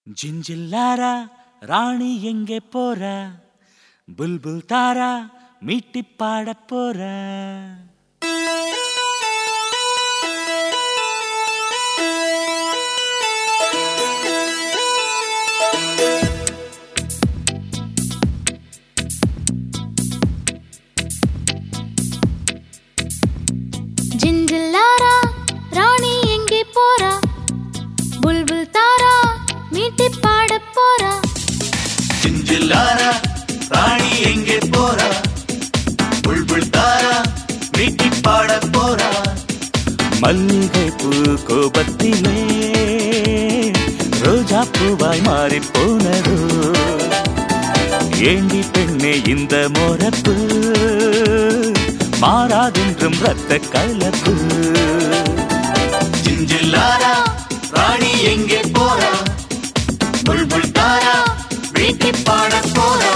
ஜிஞ்சில்லாரா ராணி எங்கே போற புல்புல் தாரா மீட்டி பாட போற ஜிஞ்சில்லாரா ராணி எங்கே போறா புல்புல் தாரா மீட்டி பாட போறா ஜிஞ்சில்லாரா ராணி எங்கே போற புல்புல் தாரா மீட்டி பாட போற மல்லிகை பூ கோபத்திலே ரோஜா பூவாய் மாறி போனதோ ஏண்டி பெண்ணே இந்த மோரப்பு மாறாதென்றும் ரத்த கலப்பு ஜிஞ்சில்லாரா ராணி எங்கே போறா புல்புல் தாரா வீட்டி பாட போறா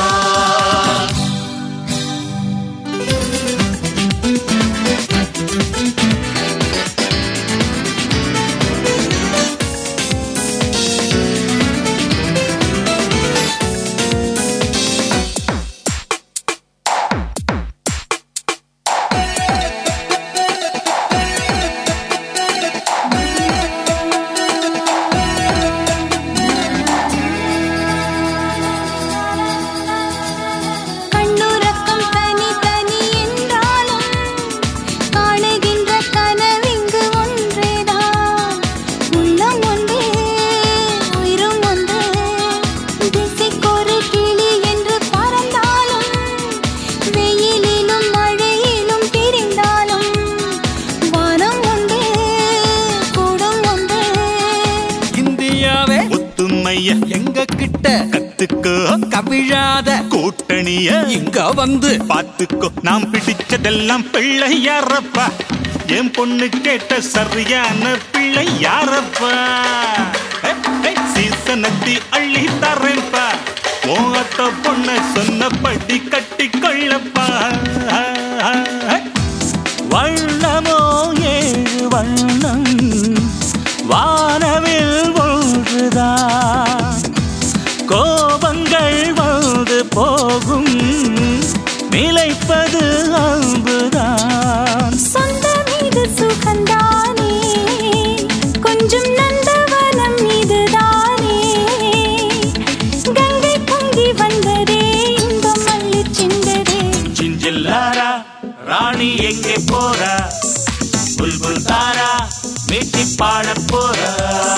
கண்ணுறக்கம் தனி தனி என்றாலும் காணுகின்ற கனவிங்கு ஒன்றேதான் உள்ளம் ஒன்றே உயிரும் ஒன்றே திசைக்கொரு கிளி என்று பறந்தாலும் வெயிலிலும் மழையிலும் பிரிந்தாலும் வானம் ஒன்றே கூடும் ஒன்றே இந்தியாவே முத்துமைய எங்க கிட்ட கத்துக்கோ கவிழாத கூட்டணிய இங்க வந்து பாத்துக்கோ நாம் பிடிச்சதெல்லாம் பிள்ளை யாரப்பா என் பொண்ணு கேட்ட சரியான பிள்ளை யாரப்பா சீசனத்தி அள்ளி தரேன்ப்பா மோகத்த பொண்ண சொன்னபடி கட்டி கொள்ளப்பா வண்ணமோ ஏழு வண்ணம் வானவில் ஒன்றுதான் கோபங்கள் வந்து போகும் நிலைப்பது அன்புதான் சொந்தம் இது சுகந்தானே கொஞ்சம் நந்தவனம் இதுதானே கங்கை பொங்கி வந்ததே இன்பம் அள்ளி சிந்ததே சிஞ்சில்லாரா ராணி எங்கே போறா புல்புல் தாரா மீட்டி பாட போறா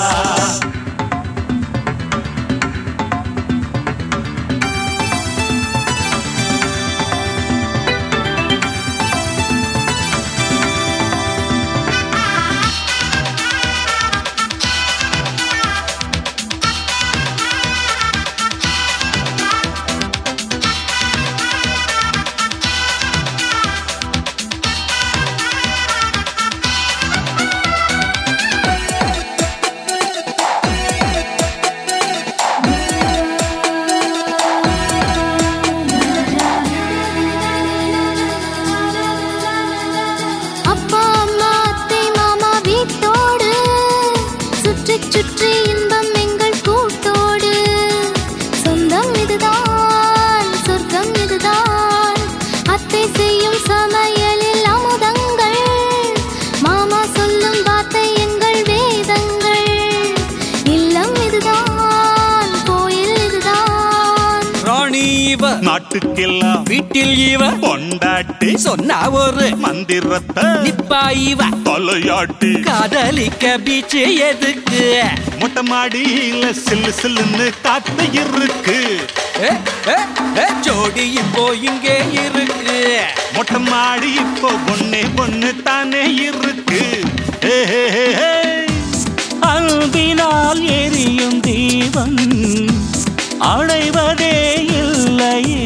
அப்பா அம்மா அத்தை மாமா வீட்டோடு சுற்றி சுற்றி இன்பம் எங்கள் கூட்டோடு சொந்தம் இதுதான் சொர்க்கம் இதுதான் அத்தை செய்யும் சமையலில் அமுதங்கள் மாமா சொல்லும் வார்த்தை எங்கள் வேதங்கள் இல்லம் இதுதான் கோயில் இதுதான் ராணி இவ நாட்டுக்கெல்லாம் வீட்டில் இவ பொண்டாட்டி சொன்னா ஒரு மந்திரத்தை நிப்பா இவ தலையாட்டி காதலிக்க பீச் எதுக்கு மொட்டை மாடியில சில்லு சில்லுன்னு காத்து இருக்கு ஏ, ஏ, ஏ, ஜோடி இப்போ இங்கே இருக்கு மொட்டை மாடி இப்போ ஒண்ணே ஒண்ணு தானே இருக்கு ஏ, ஏ, ஏ, ஏ. அன்பினால் எரியும் தீபம் அடைவதே இல்லையே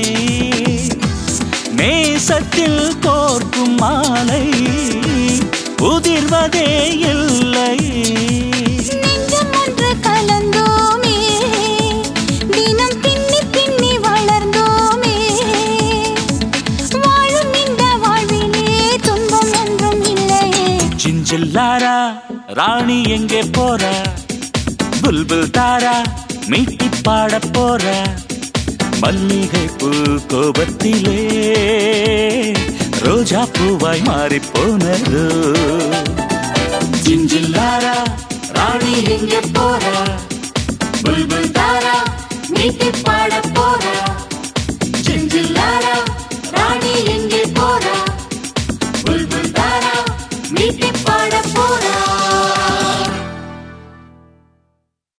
நேசத்தில் கோர்க்கும் மாலை உதிர்வதே இல்லையே நெஞ்சம் ஒன்று கலந்தோமே தினம் பின்னி பின்னி வளர்ந்தோமே வாழும் இந்த வாழ்விலே துன்பம் ஒன்றும் இல்லையே சிஞ்சில்லாரா ராணி எங்கே போற புல்புல் தாரா மீட்டி பாடப் போறா மல்லிகை பூ கோபத்திலே ரோஜா பூவாய் மாறி போனது ஜிஞ்சில்லாரா ராணி எங்கே போறா புல்புல் தாரா மீட்டி பாடப் போறா